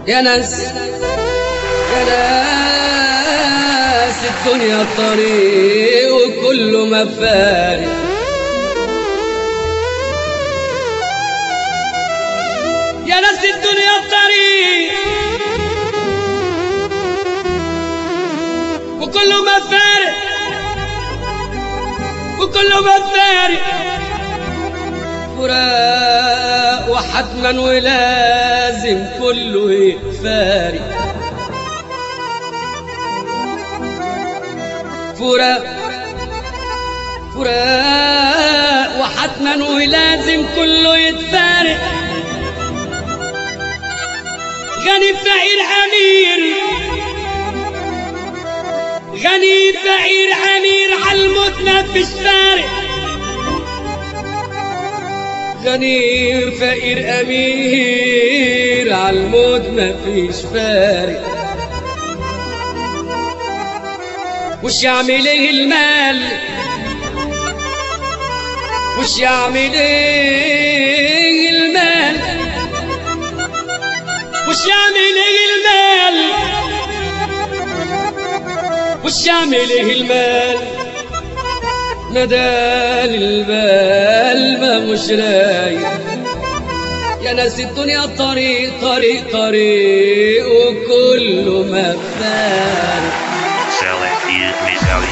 يا ناس يا ناس الدنيا طريق وكله مفارق يا ناس الدنيا طريق وكله مفارق وكله مفارق فراق وحتما ولازم كله يفارق فراق فراق وحتما ولازم كله يتفارق غني فقير امير غني فقير امير عالموت ما فيش فارق غني فقير امير عالموت ما فيش فارق وش يعمل ايه المال وش يعمل ايه المال وش يعمل ايه المال وش يعمل ايه المال ندال البال ما مش رايق يا ناس الدنيا طريق طريق طريق وكله مفارق Select Misali.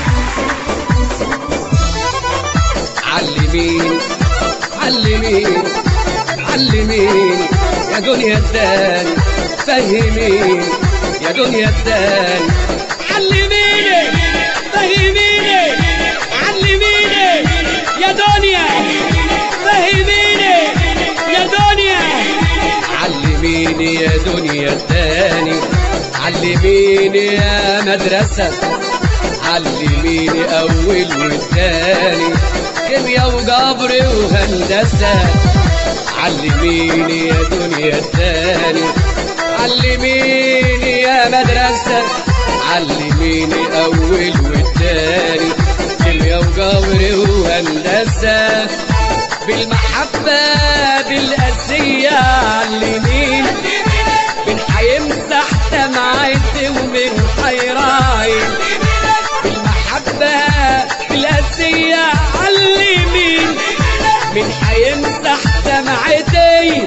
علمين علمين علمين يا دنيا الداني فهمين يا دنيا الداني علميني فهميني علميني يا دنيا فهميني يا دنيا علميني يا دنيا الداني علميني يا مدرسة علميني أول والتاني كيمياء وجبر وهندسة علميني يا دنيا التاني علميني يا مدرسة علميني أول والتاني كيمياء وجبر وهندسة بالمحبة بالأسية علميني من حيمسح دمعتي ومن حيراعي بالمحبة بالأسية علمين من حيمسح دمعتي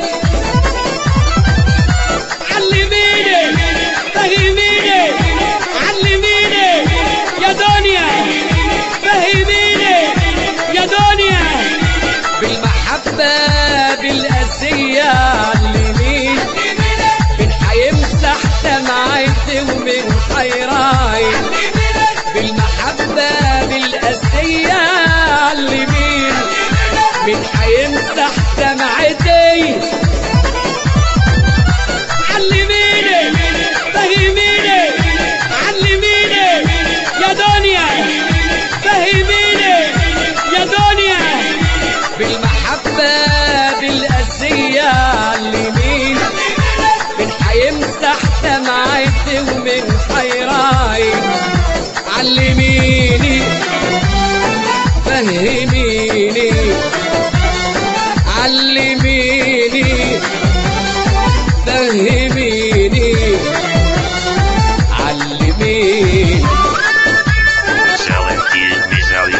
علميني فهميني علميني يا دنيا فهميني يا دنيا بالمحبة بالأسية علمين من حيمسح دمعتي ومن حيراعي بالمحبة بالأسية علمين من حيمسح دمعتي علميني فهميني علميني يا دنيا فهميني يا دنيا بالمحبة بالأسية علمين من حيمسح دمعتي ومن حيراعي علميني فهميني علميني فهميني علميني Select Misali.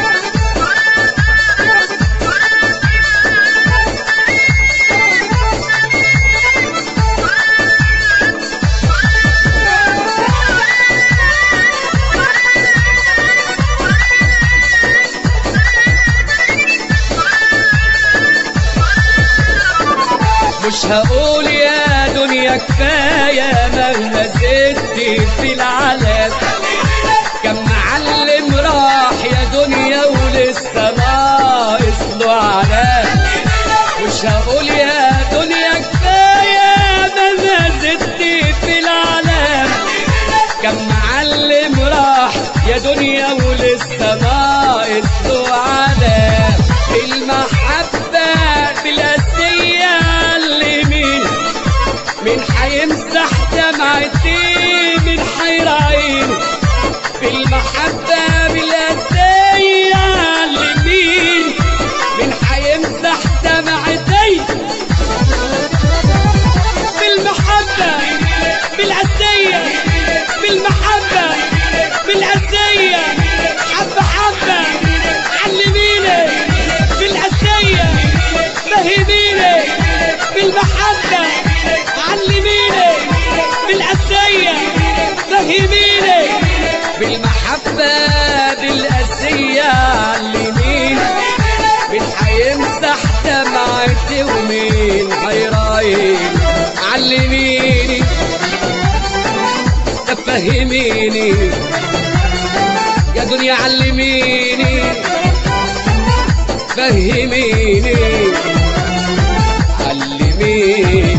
مش هقول يا دنيا كفاية مهما زدتي في العالم كم معلم راح يا دنيا ولسه ناقص له علام مش هقول يا دنيا كفاية مهما زدتي في العالم كم معلم راح يا دنيا ولسه ناقص له علام المحبة بالأسية علمين من حيمسح دمعتي من حيرة فهميني يا دنيا علميني فهميني علميني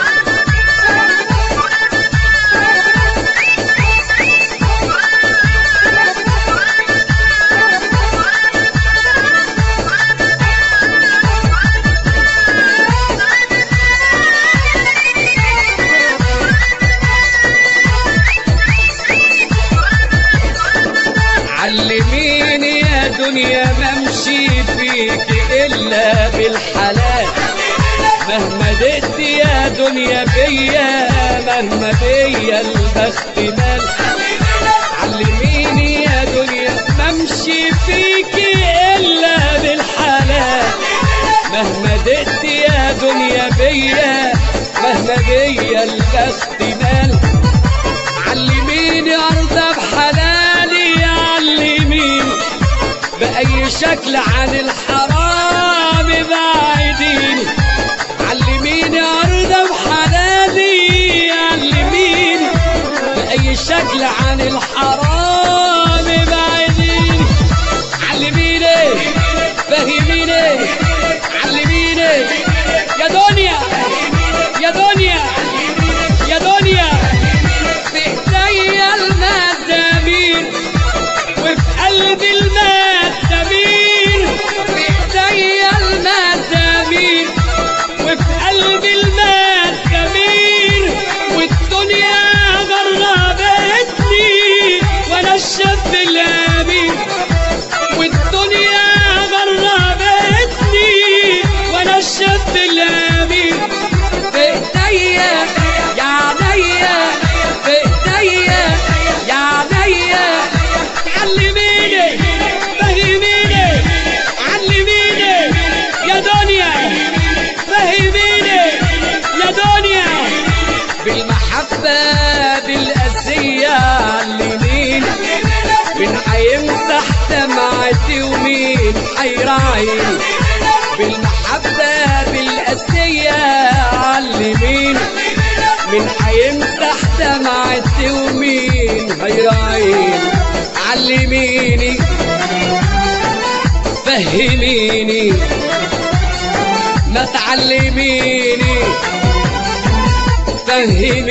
علميني يا دنيا ما امشي فيك الا بالحلال مهما دقت يا دنيا بيا مهما بيا البخت مال علميني يا دنيا ما امشي فيك الا بالحلال مهما دقت يا دنيا بيا مهما بيا البخت مال علميني ارضى بحلالي علميني بأي شكل عن الحرام بعيديني علميني ارضى بحلالي علميني بأي شكل عن الحرام بعيديني علميني فهميني علميني يا دنيا يا دنيا يا دنيا في ايديا المزامير وفي قلبي المزامير في ايديا المزامير وفي قلبي المزامير والدنيا غربتني وانا الشاب الامين والدنيا غربتني وانا الشاب الامين في ايديا يا عينيا في ايديا يا عينيا علميني فهميني علميني يا دنيا فهميني يا دنيا بالمحبة بالأذية علميني مين هيمسح دمعتي ومين هيراعيني بالمحبة بالأذية علميني مين هيمسح دمعتي ومين هيراعيني علميني فهميني ما تعلميني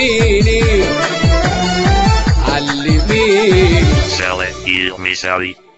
فهميني علميني Salad Il Missouri.